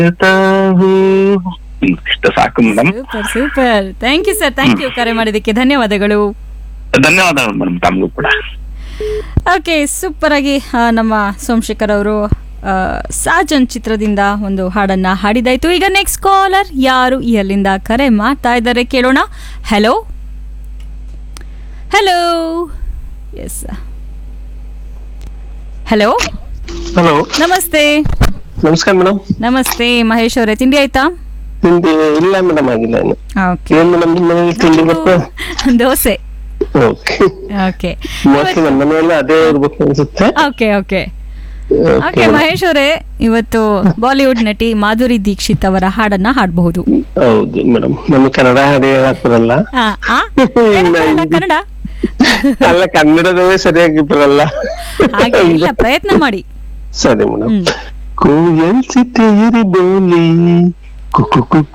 ತಾವು ಇಷ್ಟ ಸಾಕು madam super super thank you sir thank you ಕರೆ ಮಾಡಿದ್ದಕ್ಕೆ ಧನ್ಯವಾದಗಳು ಧನ್ಯವಾದಗಳು ಮೇಡಮ್ ತಮಗೂ ಕೂಡ ಓಕೆ ಸೂಪರ್ ಆಗಿ ಆ, ನಮ್ಮ ಸೋಮಶೇಖರ್ ಅವರು ಆ, ಸಾಜನ್ ಚಿತ್ರದಿಂದ ಒಂದು ಹಾಡನ್ನ ಹಾಡಿದಾಯ್ತು ಈಗ ನೆಕ್ಸ್ಟ್ ಕಾಲರ್ ಯಾರು ಈ ಅಲ್ಲಿಂದ ಕರೆ ಮಾಡ್ತಾ ಇದ್ದಾರೆ ಕೇಳೋಣ hello hello yes hello hello ನಮಸ್ತೆ ನಮಸ್ಕಾರ ಮೇಡಮ್ ನಮಸ್ತೆ ಮಹೇಶ್ ಅವರೇ ತಿಂಡಿ ಆಯ್ತಾ ತಿಂಡಿ ಇಲ್ಲ ಮೇಡಮ್ ಆಗಿಲ್ಲ ಇನ್ನು ಓಕೆ ಏನ್ ಮೇಡಮ್ ಮನೇಲಿ ತಿಂಡಿ ಗೊತ್ತಾ ದೋಸೆ ಓಕೆ ಓಕೆ ಮೋಸ್ಟ್ಲಿ ನಮ್ಮ ಮನೆಯಲ್ಲ ಅದೇ ಇರ್ಬೇಕು ಅನ್ಸುತ್ತೆ okay okay Okay, okay Mahesh ಅವರೇ ಇವತ್ತು ಬಾಲಿವುಡ್ ನಟಿ ಮಾಧುರಿ ದೀಕ್ಷಿತ್ ಅವರ ಹಾಡನ್ನ ಹಾಡಬಹುದು ಹೌದು ಮೇಡಮ್ ನಮ್ಗೆ ಕನ್ನಡ ಹಾಡು ಹೇಳಕ್ ಬರಲ್ಲ ಕನ್ನಡ ಅಲ್ಲ ಕನ್ನಡದವೇ ಸರಿಯಾಗಿ ಬರಲ್ಲ ಹಾಗೆ ಇಲ್ಲ ಪ್ರಯತ್ನ ಮಾಡಿ ಸರಿ ಮೇಡಮ್ ಹ್ಮ್. ಕೋಯಲ್ ಸಿತೆಯರಿ ಬೋಲಿ ಕುಕು